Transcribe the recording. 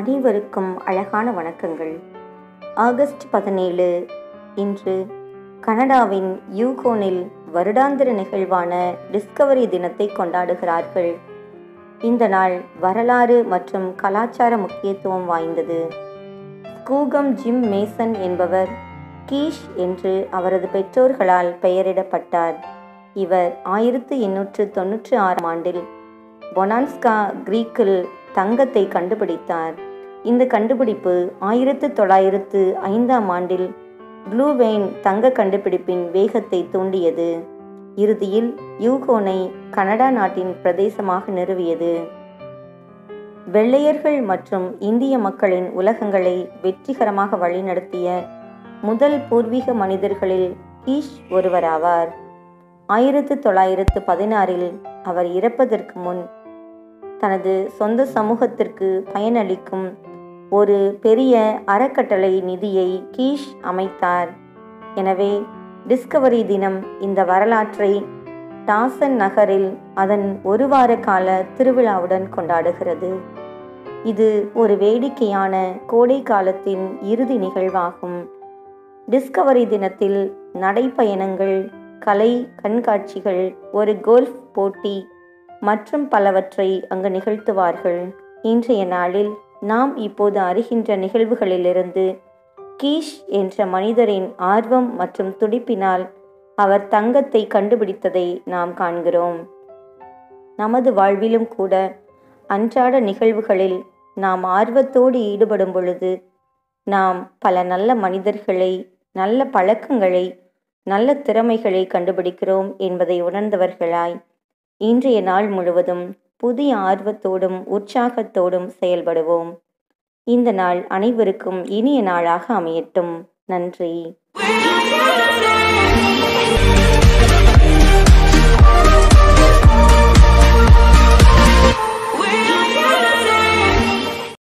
அனைவருக்கும் அழகான வணக்கங்கள் ஆகஸ்ட் பதினேழு இன்று கனடாவின் யூகோனில் வருடாந்திர நிகழ்வான டிஸ்கவரி தினத்தை கொண்டாடுகிறார்கள் இந்த நாள் வரலாறு மற்றும் கலாச்சார முக்கியத்துவம் வாய்ந்தது ஸ்கூகம் ஜிம் மேசன் என்பவர் கீஷ் என்று அவரது பெற்றோர்களால் பெயரிடப்பட்டார் இவர் ஆயிரத்து எண்ணூற்று தொன்னூற்றி ஆறாம் ஆண்டில் பொனான்ஸ்கா கிரீக்கில் தங்கத்தை கண்டுபிடித்தார் இந்த கண்டுபிடிப்பு ஆயிரத்து தொள்ளாயிரத்து ஐந்தாம் ஆண்டில் ப்ளூவெயின் தங்க கண்டுபிடிப்பின் வேகத்தை தூண்டியது இறுதியில் யூகோனை கனடா நாட்டின் பிரதேசமாக நிறுவியது வெள்ளையர்கள் மற்றும் இந்திய மக்களின் உலகங்களை வெற்றிகரமாக வழிநடத்திய முதல் பூர்வீக மனிதர்களில் கீஷ் ஒருவராவார் ஆயிரத்து தொள்ளாயிரத்து பதினாறில் அவர் இறப்பதற்கு முன் தனது சொந்த சமூகத்திற்கு பயனளிக்கும் ஒரு பெரிய அறக்கட்டளை நிதியை கீஷ் அமைத்தார் எனவே டிஸ்கவரி தினம் இந்த வரலாற்றை டாசன் நகரில் அதன் ஒரு வார கால திருவிழாவுடன் கொண்டாடுகிறது இது ஒரு வேடிக்கையான கோடை காலத்தின் இறுதி நிகழ்வாகும் டிஸ்கவரி தினத்தில் நடைப்பயணங்கள் கலை கண்காட்சிகள் ஒரு கோல்ஃப் போட்டி மற்றும் பலவற்றை அங்கு நிகழ்த்துவார்கள் இன்றைய நாளில் நாம் இப்போது அறிகின்ற நிகழ்வுகளிலிருந்து கீஷ் என்ற மனிதரின் ஆர்வம் மற்றும் துடிப்பினால் அவர் தங்கத்தை கண்டுபிடித்ததை நாம் காண்கிறோம் நமது வாழ்விலும் கூட அன்றாட நிகழ்வுகளில் நாம் ஆர்வத்தோடு ஈடுபடும் பொழுது நாம் பல நல்ல மனிதர்களை நல்ல பழக்கங்களை நல்ல திறமைகளை கண்டுபிடிக்கிறோம் என்பதை உணர்ந்தவர்களாய் இன்றைய நாள் முழுவதும் புதிய ஆர்வத்தோடும் உற்சாகத்தோடும் செயல்படுவோம் இந்த நாள் அனைவருக்கும் இனிய நாளாக அமையட்டும் நன்றி